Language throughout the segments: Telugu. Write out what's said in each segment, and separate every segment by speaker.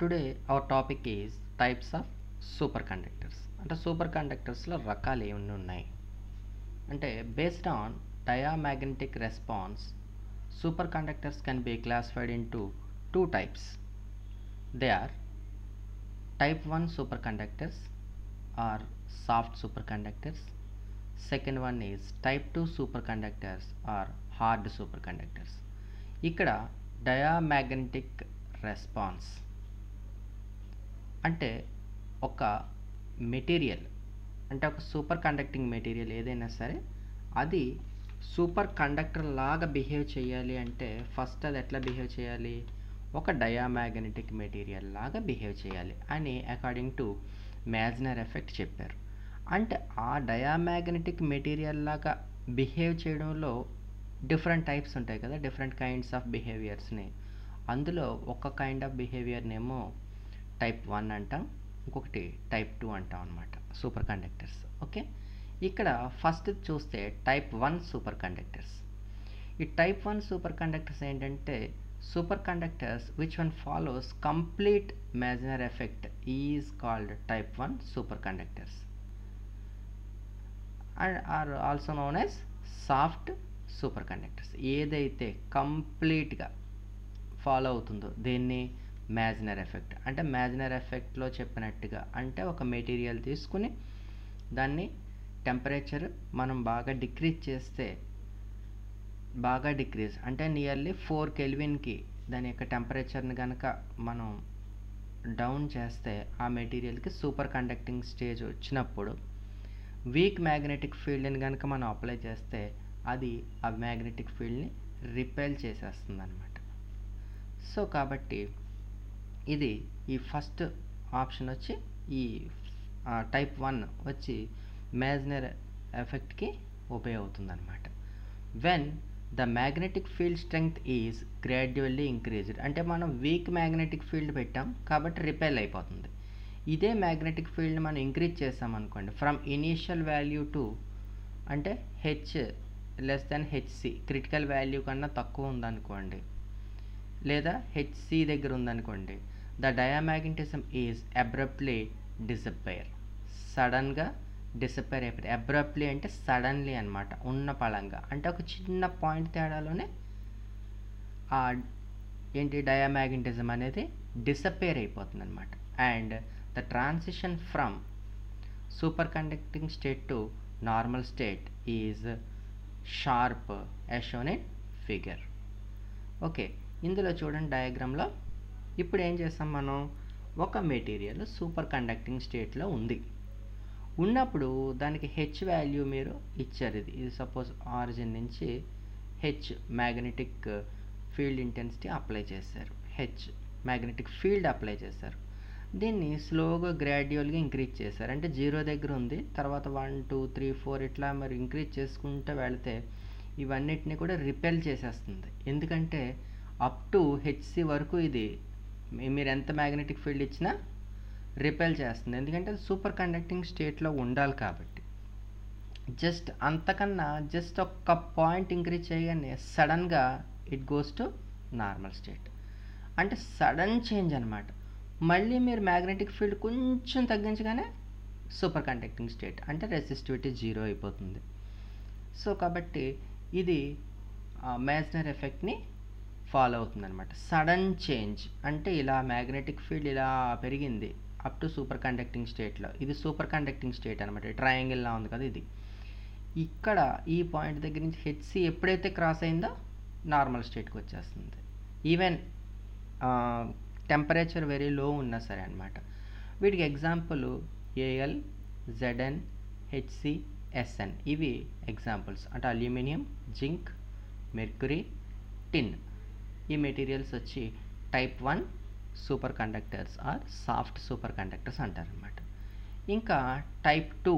Speaker 1: Today our topic is types of super superconductors అంటే సూపర్ కండక్టర్స్లో రకాలు ఏమి ఉన్నాయి అంటే based on diamagnetic response superconductors can be classified into two types they are type 1 superconductors are soft superconductors second one is type 2 superconductors are hard superconductors ఇక్కడ డయామాగ్నెటిక్ రెస్పాన్స్ అంటే ఒక మెటీరియల్ అంటే ఒక సూపర్ కండక్టింగ్ మెటీరియల్ ఏదైనా సరే అది సూపర్ కండక్టర్ లాగా బిహేవ్ చేయాలి అంటే ఫస్ట్ అది ఎట్లా బిహేవ్ చేయాలి ఒక డయామాగ్నెటిక్ మెటీరియల్ లాగా బిహేవ్ చేయాలి అని అకార్డింగ్ టు మ్యాజ్నర్ ఎఫెక్ట్ చెప్పారు అంటే ఆ డయామాగ్నెటిక్ మెటీరియల్ లాగా బిహేవ్ చేయడంలో డిఫరెంట్ టైప్స్ ఉంటాయి కదా డిఫరెంట్ కైండ్స్ ఆఫ్ బిహేవియర్స్ని అందులో ఒక కైండ్ ఆఫ్ బిహేవియర్నేమో టైప్ వన్ అంటాం ఇంకొకటి టైప్ టూ అంటాం అనమాట సూపర్ కండక్టర్స్ ఓకే ఇక్కడ ఫస్ట్ చూస్తే టైప్ వన్ సూపర్ కండక్టర్స్ ఈ టైప్ వన్ సూపర్ కండక్టర్స్ ఏంటంటే super conductors which one follows complete Meissner effect is called type one super conductors and are also known as soft super conductors ఏదైతే కంప్లీట్గా ఫాలో అవుతుందో దేన్ని మ్యాజినర్ ఎఫెక్ట్ అంటే మ్యాజినర్ ఎఫెక్ట్లో చెప్పినట్టుగా అంటే ఒక మెటీరియల్ తీసుకుని దాన్ని టెంపరేచర్ మనం బాగా డిక్రీజ్ చేస్తే బాగా డిక్రీజ్ అంటే నియర్లీ ఫోర్ కెల్విన్కి దాని యొక్క టెంపరేచర్ని కనుక మనం డౌన్ చేస్తే ఆ మెటీరియల్కి సూపర్ కండక్టింగ్ స్టేజ్ వచ్చినప్పుడు వీక్ మ్యాగ్నెటిక్ ఫీల్డ్ని కనుక మనం అప్లై చేస్తే అది ఆ మ్యాగ్నెటిక్ ఫీల్డ్ని రిపెల్ చేసేస్తుంది అనమాట సో కాబట్టి ఇది ఈ ఫస్ట్ ఆప్షన్ వచ్చి ఈ టైప్ వన్ వచ్చి మ్యాజ్నర్ ఎఫెక్ట్కి ఉపయోగవుతుంది అనమాట when the magnetic field strength is gradually increased అంటే మనం వీక్ మ్యాగ్నెటిక్ ఫీల్డ్ పెట్టాం కాబట్టి రిపెల్ అయిపోతుంది ఇదే మ్యాగ్నెటిక్ ఫీల్డ్ మనం ఇంక్రీజ్ చేసాం అనుకోండి ఫ్రమ్ ఇనీషియల్ వాల్యూ టు అంటే H less than HC critical value కన్నా తక్కువ ఉందనుకోండి లేదా హెచ్సి దగ్గర ఉందనుకోండి the diamagnetism is abruptly disappear సడన్గా డిసప్పైర్ అయిపోతుంది అబ్రప్ట్లీ అంటే సడన్లీ అనమాట ఉన్న పళంగా అంటే ఒక చిన్న పాయింట్ తేడాలోనే ఆ ఏంటి డయామాగ్నటిజం అనేది డిసప్పేర్ అయిపోతుంది అనమాట and the transition from super conducting state to normal state is sharp as shown in figure okay ఇందులో చూడండి డయాగ్రామ్లో ఇప్పుడు ఏం చేస్తాం మనం ఒక మెటీరియల్ సూపర్ కండక్టింగ్ స్టేట్లో ఉంది ఉన్నప్పుడు దానికి హెచ్ వాల్యూ మీరు ఇచ్చారు ఇది ఇది సపోజ్ ఆరిజిన్ నుంచి H magnetic field intensity apply చేశారు హెచ్ మ్యాగ్నెటిక్ ఫీల్డ్ అప్లై చేశారు దీన్ని స్లోగా గ్రాడ్యువల్గా ఇంక్రీజ్ చేశారు అంటే జీరో దగ్గర ఉంది తర్వాత వన్ టూ త్రీ ఫోర్ ఇట్లా మరి ఇంక్రీజ్ చేసుకుంటూ వెళితే ఇవన్నిటిని కూడా రిపెల్ చేసేస్తుంది ఎందుకంటే అప్ టు హెచ్సి వరకు ఇది మీరు ఎంత మ్యాగ్నెటిక్ ఫీల్డ్ ఇచ్చినా రిపెల్ చేస్తుంది ఎందుకంటే అది సూపర్ కండక్టింగ్ స్టేట్లో ఉండాలి కాబట్టి జస్ట్ అంతకన్నా జస్ట్ ఒక్క పాయింట్ ఇంక్రీజ్ చేయగానే సడన్గా it goes to normal state అంటే సడన్ చేంజ్ అనమాట మళ్ళీ మీరు మ్యాగ్నెటిక్ ఫీల్డ్ కొంచెం తగ్గించగానే సూపర్ కండక్టింగ్ స్టేట్ అంటే రెసిస్టివిటీ జీరో అయిపోతుంది సో కాబట్టి ఇది మ్యాజ్నర్ ఎఫెక్ట్ని ఫాలో అవుతుంది అనమాట సడన్ చేంజ్ అంటే ఇలా మ్యాగ్నెటిక్ ఫీల్డ్ ఇలా పెరిగింది అప్ టు సూపర్ కండక్టింగ్ స్టేట్లో ఇది సూపర్ కండక్టింగ్ స్టేట్ అనమాట ట్రయాంగిల్లా ఉంది కదా ఇది ఇక్కడ ఈ పాయింట్ దగ్గర నుంచి హెచ్సి ఎప్పుడైతే క్రాస్ అయిందో నార్మల్ స్టేట్కి వచ్చేస్తుంది ఈవెన్ టెంపరేచర్ వెరీ లో ఉన్నా సరే అనమాట వీటికి example AL ZN HC SN ఇవి ఎగ్జాంపుల్స్ అంటే అల్యూమినియం జింక్ మెర్క్యూరీ టిన్ ఈ మెటీరియల్స్ వచ్చి type one super conductors or soft super conductors అంటారనమాట ఇంకా టైప్ టూ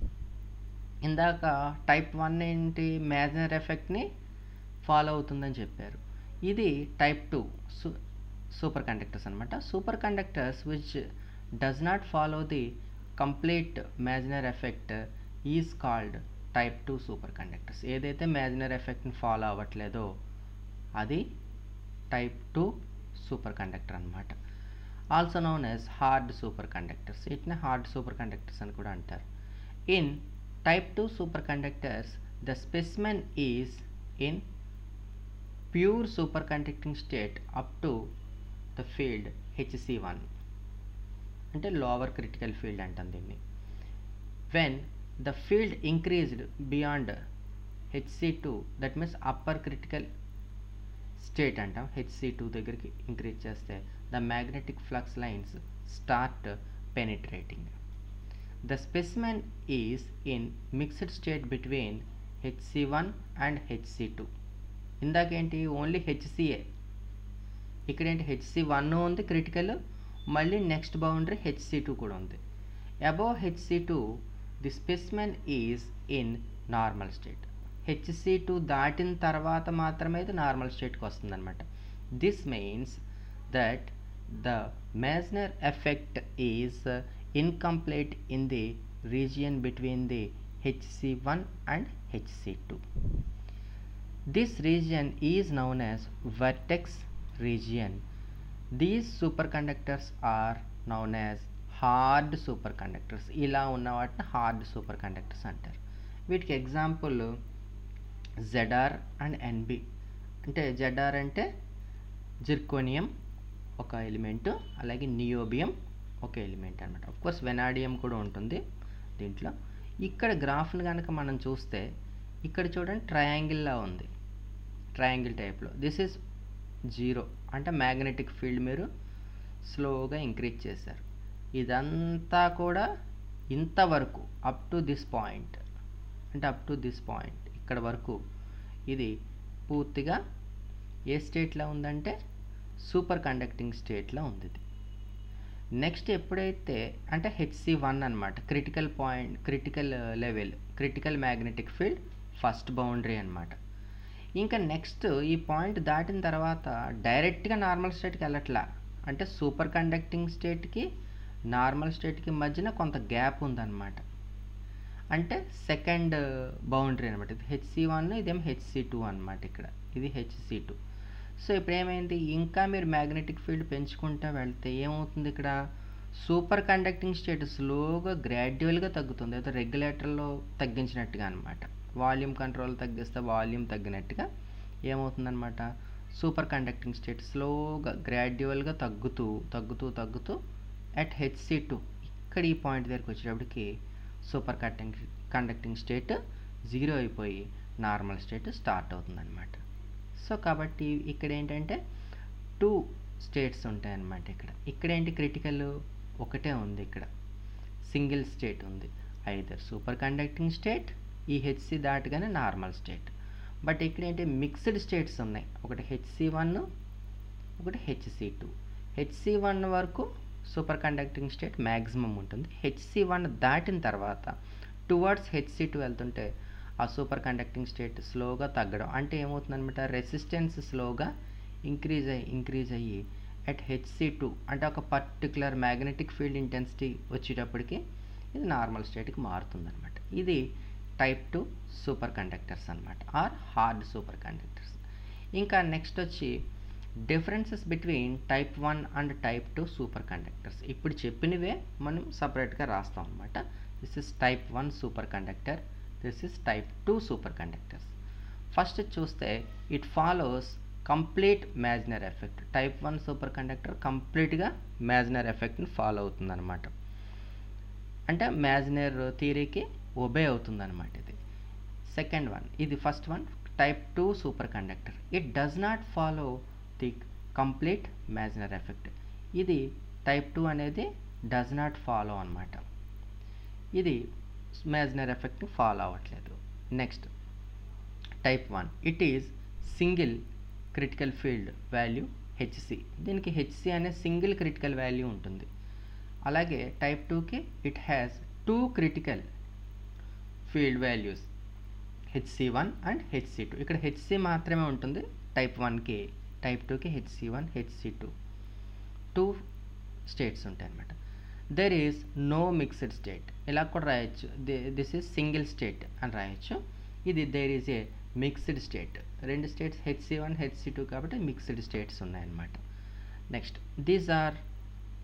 Speaker 1: ఇందాక టైప్ వన్ ఏంటి మ్యాజనర్ ఎఫెక్ట్ని ఫాలో అవుతుందని చెప్పారు ఇది టైప్ టూ సూ సూపర్ కండక్టర్స్ అనమాట super conductors which does not follow the complete Meissner effect is called type two super conductors ఏదైతే మ్యాజినర్ ఎఫెక్ట్ని ఫాలో అవ్వట్లేదో అది టైప్ టూ సూపర్ కండక్టర్ అనమాట also known as hard super conductors వీటిని హార్డ్ సూపర్ కండక్టర్స్ అని కూడా అంటారు in type two super conductors the specimen is in pure super conducting state up to the field HC one అంటే లోవర్ క్రిటికల్ ఫీల్డ్ అంటాం దీన్ని when the field increased beyond HC two that means upper critical state అంటాం హెచ్సి టూ దగ్గరికి ఇంక్రీజ్ చేస్తే the magnetic flux lines start penetrating the specimen is in mixed state between HC one and HC two ఇందాకేంటి ఓన్లీ హెచ్సిఏ ఇక్కడ ఏంటి హెచ్సి వన్ ఉంది క్రిటికల్ మళ్ళీ నెక్స్ట్ బౌండరీ హెచ్సి టూ కూడా ఉంది above HC two the specimen is in normal state HC two దాటిన తర్వాత మాత్రమే ఇది నార్మల్ స్టేట్కి వస్తుంది అనమాట this means that the Meissner effect is incomplete in the region between the HC one and HC two this region is known as vortex region. These superconductors are known as hard super conductors ఇలా ఉన్న వాటిని హార్డ్ సూపర్ కండక్టర్స్ అంటారు వీటికి ఎగ్జాంపుల్ జెడార్ అండ్ ఎన్బి అంటే జెడార్ అంటే జిర్కోనియం ఒక ఎలిమెంట్ అలాగే నియోబియం ఒక ఎలిమెంట్ అనమాట కోర్స్ వెనాడియం కూడా ఉంటుంది దీంట్లో ఇక్కడ గ్రాఫ్ని కనుక మనం చూస్తే ఇక్కడ చూడండి ట్రయాంగిల్లా ఉంది ట్రయాంగిల్ టైప్లో దిస్ ఈజ్ జీరో అంటే మ్యాగ్నెటిక్ ఫీల్డ్ మీరు స్లోగా ఇంక్రీజ్ చేశారు ఇదంతా కూడా ఇంతవరకు అప్ టు దిస్ పాయింట్ అంటే అప్ టు దిస్ పాయింట్ ఇక్కడ వరకు ఇది పూర్తిగా ఏ స్టేట్లో ఉందంటే సూపర్ కండక్టింగ్ స్టేట్లో ఉంది ఇది నెక్స్ట్ ఎప్పుడైతే అంటే హెచ్సి వన్ అనమాట critical point critical level critical magnetic field first boundary అనమాట ఇంకా నెక్స్ట్ ఈ పాయింట్ దాటిన తర్వాత డైరెక్ట్గా నార్మల్ స్టేట్కి వెళ్ళట్లా అంటే సూపర్ కండక్టింగ్ స్టేట్కి నార్మల్ స్టేట్కి మధ్యన కొంత గ్యాప్ ఉందన్నమాట అంటే సెకండ్ బౌండరీ అనమాట ఇది హెచ్సి వన్ ఇదేమో హెచ్సి టూ అనమాట ఇక్కడ ఇది హెచ్సి టూ సో ఇప్పుడు ఏమైంది ఇంకా మీరు మ్యాగ్నెటిక్ ఫీల్డ్ పెంచుకుంటూ వెళ్తే ఏమవుతుంది ఇక్కడ సూపర్ కండక్టింగ్ స్టేట్ స్లోగా గ్రాడ్యువల్గా తగ్గుతుంది అయితే రెగ్యులేటర్లో తగ్గించినట్టుగా అనమాట వాల్యూమ్ కంట్రోల్ తగ్గిస్తే వాల్యూమ్ తగ్గినట్టుగా ఏమవుతుందన్నమాట సూపర్ కండక్టింగ్ స్టేట్ స్లోగా గ్రాడ్యువల్గా తగ్గుతూ తగ్గుతూ తగ్గుతూ అట్ హెచ్సి టూ ఇక్కడ ఈ పాయింట్ దగ్గరికి వచ్చేటప్పటికి super conducting conducting state zero అయిపోయి నార్మల్ స్టేట్ స్టార్ట్ అవుతుందన్నమాట సో కాబట్టి ఇక్కడ ఏంటంటే టూ స్టేట్స్ ఉంటాయన్నమాట ఇక్కడ ఇక్కడ ఏంటి క్రిటికల్ ఒకటే ఉంది ఇక్కడ సింగిల్ స్టేట్ ఉంది ఐదర్ సూపర్ కండక్టింగ్ స్టేట్ ఈ హెచ్సి దాటగానే నార్మల్ స్టేట్ బట్ ఇక్కడ ఏంటి మిక్స్డ్ స్టేట్స్ ఉన్నాయి ఒకటి హెచ్సి వన్ ఒకటి హెచ్సి టూ హెచ్సి వన్ వరకు సూపర్ కండక్టింగ్ స్టేట్ మ్యాక్సిమం ఉంటుంది హెచ్సి వన్ దాటిన తర్వాత టువర్డ్స్ హెచ్సి టూ వెళ్తుంటే ఆ సూపర్ కండక్టింగ్ స్టేట్ స్లోగా తగ్గడం అంటే ఏమవుతుందనమాట రెసిస్టెన్స్ స్లోగా ఇంక్రీజ్ అయ్యి ఇంక్రీజ్ అయ్యి అట్ హెచ్సి టూ అంటే ఒక పర్టికులర్ మ్యాగ్నెటిక్ ఫీల్డ్ ఇంటెన్సిటీ వచ్చేటప్పటికి ఇది నార్మల్ స్టేట్కి మారుతుందన్నమాట ఇది టైప్ టూ సూపర్ కండక్టర్స్ అనమాట ఆర్ హార్డ్ సూపర్ కండక్టర్స్ ఇంకా నెక్స్ట్ వచ్చి differences between type one and type two super conductors ఇప్పుడు చెప్పినవే మనం సపరేట్గా రాస్తాం అనమాట this is type one super conductor this is type two super conductors first చూస్తే it follows complete Meissner effect type one super conductor కంప్లీట్గా మ్యాజినర్ ఎఫెక్ట్ని ఫాలో అవుతుందన్నమాట అంటే మ్యాజినర్ థియరీకి ఒబే అవుతుందన్నమాట ఇది సెకండ్ వన్ ఇది first one type two super conductor it does not follow the complete Meissner effect ఇది టైప్ టూ అనేది డస్ నాట్ ఫాలో అనమాట ఇది మ్యాజినర్ ఎఫెక్ట్ని ఫాలో అవ్వట్లేదు next type one it is single critical field value HC దీనికి హెచ్సి అనే సింగిల్ క్రిటికల్ వాల్యూ ఉంటుంది అలాగే టైప్ టూకి it has two critical field values HC one and HC two ఇక్కడ హెచ్సి మాత్రమే ఉంటుంది టైప్ వన్కి టైప్ టూకి HC one HC two two states ఉంటాయి అన్నమాట there is no mixed state ఇలా కూడా రాయొచ్చు దిస్ ఈజ్ సింగిల్ స్టేట్ అని రాయొచ్చు ఇది there is a mixed state రెండు states HC one HC two కాబట్టి మిక్స్డ్ స్టేట్స్ ఉన్నాయన్నమాట next these are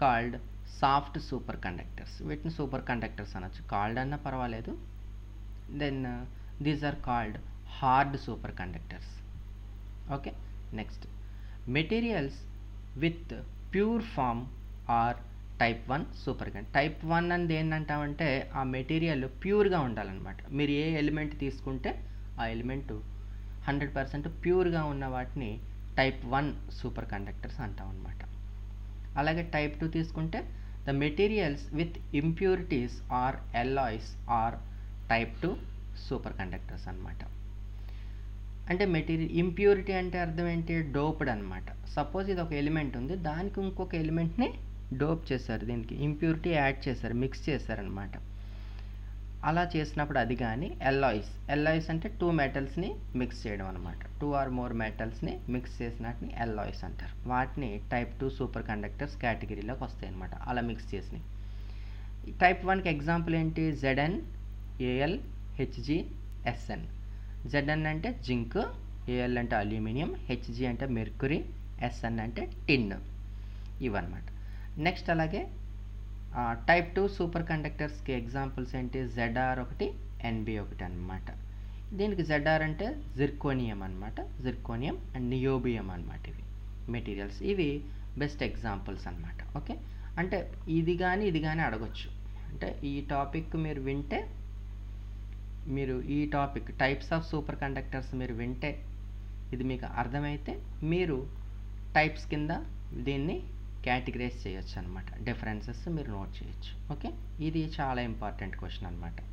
Speaker 1: called soft super conductors వీటిని సూపర్ కండక్టర్స్ అనొచ్చు కాల్డ్ అన్నా పర్వాలేదు then these are called hard super conductors okay next materials with pure form are type one super conductor type one అనేది ఏంటంటామంటే ఆ మెటీరియల్ ప్యూర్గా ఉండాలన్నమాట మీరు ఏ ఎలిమెంట్ తీసుకుంటే ఆ ఎలిమెంట్ హండ్రెడ్ పర్సెంట్ ప్యూర్గా ఉన్న వాటిని టైప్ వన్ సూపర్ కండక్టర్స్ అంటాం అనమాట అలాగే టైప్ టూ తీసుకుంటే the materials with impurities are alloys are type two super conductors అనమాట అంటే మెటీరియల్ ఇంప్యూరిటీ అంటే అర్థం ఏంటి డోప్డ్ అనమాట సపోజ్ ఇది ఒక ఎలిమెంట్ ఉంది దానికి ఇంకొక ఎలిమెంట్ని డోప్ చేశారు దీనికి ఇంప్యూరిటీ యాడ్ చేశారు మిక్స్ చేశారనమాట అలా చేసినప్పుడు అది కానీ ఎల్లాయిస్ ఎల్లాయిస్ అంటే టూ మెటల్స్ని మిక్స్ చేయడం అనమాట టూ ఆర్ మోర్ మెటల్స్ని మిక్స్ చేసినట్ని ఎల్లాయిస్ అంటారు వాటిని టైప్ టూ సూపర్ కండక్టర్స్ కేటగిరీలోకి వస్తాయి అనమాట అలా మిక్స్ చేసినవి టైప్ వన్కి ఎగ్జాంపుల్ ఏంటి ZN AL HG SN ZN అంటే జింక్ ఏఎల్ అంటే అల్యూమినియం హెచ్జి అంటే మెర్కురీ ఎస్ఎన్ అంటే టిన్ ఇవన్నమాట నెక్స్ట్ అలాగే టైప్ టూ సూపర్ కండక్టర్స్కి ఎగ్జాంపుల్స్ ఏంటి జెడ్ఆర్ ఒకటి ఎన్బి ఒకటి అనమాట దీనికి జెడ్ఆర్ అంటే జిర్కోనియం అనమాట జిర్కోనియం అండ్ నియోబియం అనమాట ఇవి మెటీరియల్స్ ఇవి బెస్ట్ ఎగ్జాంపుల్స్ అనమాట ఓకే అంటే ఇది కానీ ఇది కానీ అడగొచ్చు అంటే ఈ టాపిక్ మీరు వింటే మీరు ఈ topic types of super conductors మీరు వింటే ఇది మీకు అర్థమైతే మీరు టైప్స్ కింద దీన్ని కేటగిరైజ్ చేయొచ్చు అనమాట డిఫరెన్సెస్ మీరు నోట్ చేయొచ్చు ఓకే ఇది చాలా ఇంపార్టెంట్ క్వశ్చన్ అనమాట